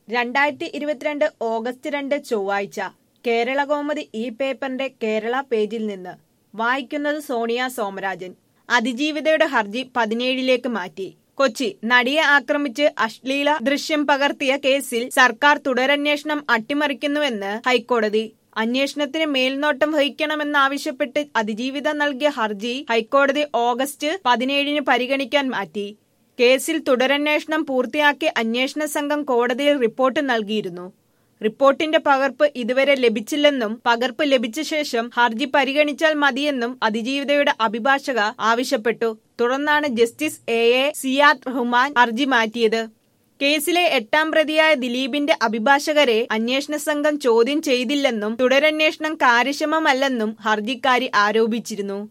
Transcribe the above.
രണ്ടായിരത്തി ഇരുപത്തിരണ്ട് ഓഗസ്റ്റ് രണ്ട് ചൊവ്വാഴ്ച കേരള കൗമുദി ഈ പേപ്പറിന്റെ കേരള പേജിൽ നിന്ന് വായിക്കുന്നത് സോണിയ സോമരാജൻ അതിജീവിതയുടെ ഹർജി പതിനേഴിലേക്ക് മാറ്റി കൊച്ചി നടിയെ ആക്രമിച്ച് അശ്ലീല ദൃശ്യം പകർത്തിയ കേസിൽ സർക്കാർ തുടരന്വേഷണം അട്ടിമറിക്കുന്നുവെന്ന് ഹൈക്കോടതി അന്വേഷണത്തിന് മേൽനോട്ടം വഹിക്കണമെന്നാവശ്യപ്പെട്ട് അതിജീവിത നൽകിയ ഹർജി ഹൈക്കോടതി ഓഗസ്റ്റ് പതിനേഴിന് പരിഗണിക്കാൻ മാറ്റി കേസിൽ തുടരന്വേഷണം പൂർത്തിയാക്കി അന്വേഷണ സംഘം കോടതിയിൽ റിപ്പോർട്ട് നൽകിയിരുന്നു റിപ്പോർട്ടിന്റെ പകർപ്പ് ഇതുവരെ ലഭിച്ചില്ലെന്നും പകർപ്പ് ലഭിച്ച ശേഷം ഹർജി പരിഗണിച്ചാൽ മതിയെന്നും അതിജീവിതയുടെ അഭിഭാഷക ആവശ്യപ്പെട്ടു തുടർന്നാണ് Justice A A Siyad Rahman ഹർജി മാറ്റിയത് കേസിലെ എട്ടാം പ്രതിയായ ദിലീപിന്റെ അഭിഭാഷകരെ അന്വേഷണ സംഘം ചോദ്യം ചെയ്തില്ലെന്നും തുടരന്വേഷണം കാര്യക്ഷമമല്ലെന്നും ഹർജിക്കാരി ആരോപിച്ചിരുന്നു